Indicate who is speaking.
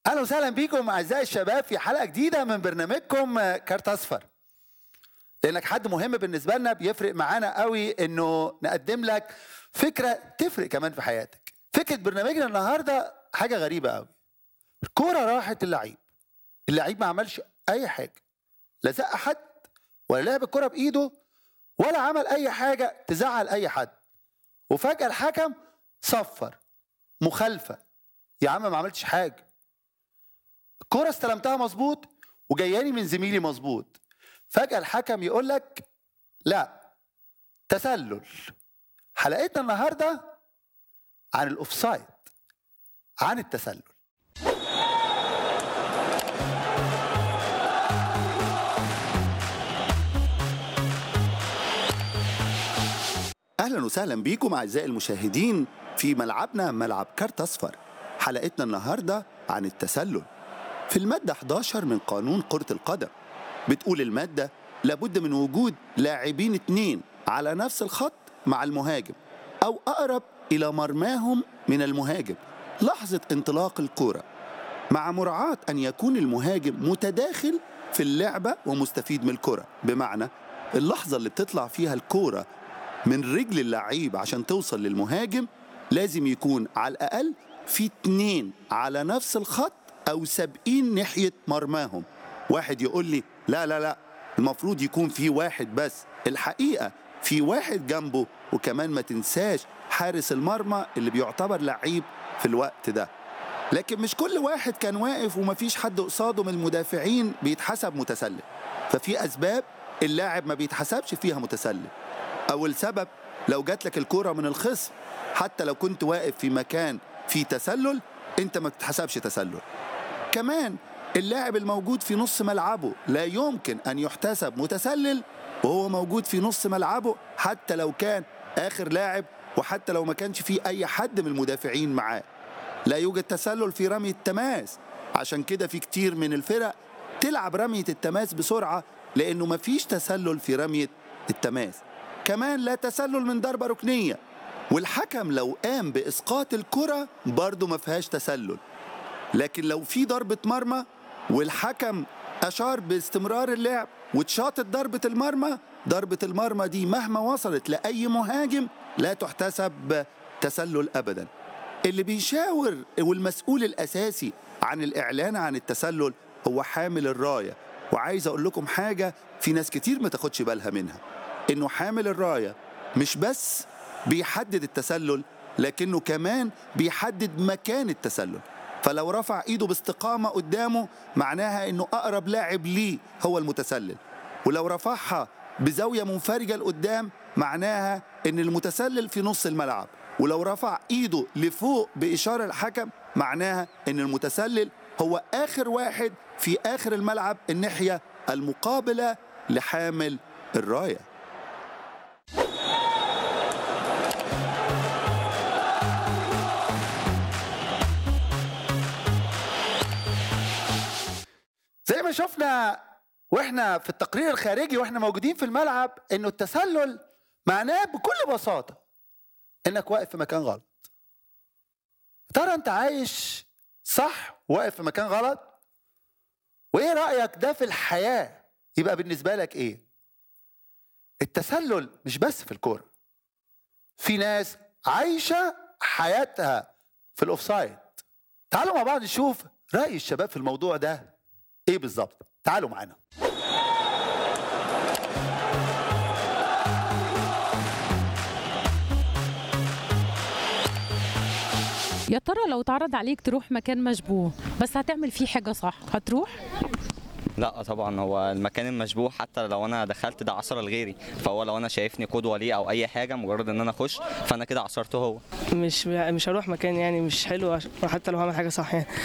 Speaker 1: اهلا وسهلا بيكم اعزائي الشباب في حلقه جديده من برنامجكم آه، كارت اصفر لانك حد مهم بالنسبه لنا بيفرق معانا قوي انه نقدم لك فكره تفرق كمان في حياتك فكره برنامجنا النهارده حاجه غريبه قوي الكوره راحت اللعيب اللعيب ما عملش اي حاجه لا زق حد ولا لعب الكوره بايده ولا عمل اي حاجه تزعل اي حد وفجاه الحكم صفر مخالفه يا عم ما عملتش حاجه الكرة استلمتها مظبوط وجاياني من زميلي مظبوط فجأة الحكم يقول لك لا تسلل حلقتنا النهاردة عن الأوفسايد عن التسلل اهلا وسهلا بيكم اعزائي المشاهدين في ملعبنا ملعب كارت اصفر حلقتنا النهارده عن التسلل في الماده 11 من قانون كره القدم بتقول الماده لابد من وجود لاعبين اتنين على نفس الخط مع المهاجم او اقرب الى مرماهم من المهاجم لحظه انطلاق الكره مع مراعاة أن يكون المهاجم متداخل في اللعبة ومستفيد من الكرة بمعنى اللحظة اللي بتطلع فيها الكرة من رجل اللعيب عشان توصل للمهاجم لازم يكون على الأقل في اتنين على نفس الخط أو سابقين ناحية مرماهم واحد يقول لي لا لا لا المفروض يكون في واحد بس الحقيقة في واحد جنبه وكمان ما تنساش حارس المرمى اللي بيعتبر لعيب في الوقت ده لكن مش كل واحد كان واقف ومفيش حد قصاده من المدافعين بيتحسب متسلل ففي اسباب اللاعب ما بيتحسبش فيها متسلل اول سبب لو جات لك الكرة من الخصم حتى لو كنت واقف في مكان فيه تسلل انت ما بتتحسبش تسلل كمان اللاعب الموجود في نص ملعبه لا يمكن ان يحتسب متسلل وهو موجود في نص ملعبه حتى لو كان اخر لاعب وحتى لو ما كانش فيه اي حد من المدافعين معاه لا يوجد تسلل في رمي التماس عشان كده في كتير من الفرق تلعب رمية التماس بسرعة لأنه مفيش تسلل في رمية التماس كمان لا تسلل من ضربة ركنية والحكم لو قام بإسقاط الكرة برضه ما فيهاش تسلل لكن لو في ضربة مرمى والحكم أشار باستمرار اللعب واتشاطت ضربة المرمى ضربة المرمى دي مهما وصلت لأي مهاجم لا تحتسب تسلل أبدا اللي بيشاور والمسؤول الأساسي عن الإعلان عن التسلل هو حامل الراية وعايز أقول لكم حاجة في ناس كتير ما تاخدش بالها منها إنه حامل الراية مش بس بيحدد التسلل لكنه كمان بيحدد مكان التسلل فلو رفع ايده باستقامة قدامه معناها انه اقرب لاعب ليه هو المتسلل ولو رفعها بزاوية منفرجة لقدام معناها ان المتسلل في نص الملعب ولو رفع ايده لفوق بإشارة الحكم معناها ان المتسلل هو اخر واحد في اخر الملعب الناحية المقابلة لحامل الرايه زي ما شفنا واحنا في التقرير الخارجي واحنا موجودين في الملعب انه التسلل معناه بكل بساطه انك واقف في مكان غلط ترى انت عايش صح واقف في مكان غلط وايه رايك ده في الحياه يبقى بالنسبه لك ايه التسلل مش بس في الكوره في ناس عايشه حياتها في الاوفسايد تعالوا مع بعض نشوف راي الشباب في الموضوع ده ايه بالظبط تعالوا معانا
Speaker 2: يا ترى لو اتعرض عليك تروح مكان مشبوه بس هتعمل فيه حاجة صح هتروح؟
Speaker 3: لا طبعا هو المكان المشبوه حتى لو انا دخلت ده عصر لغيري فهو لو انا شايفني قدوه ليه او اي حاجه مجرد ان انا اخش فانا كده عصرته هو
Speaker 4: مش مش هروح مكان يعني مش حلو عش- حتى لو هعمل حاجه صح يعني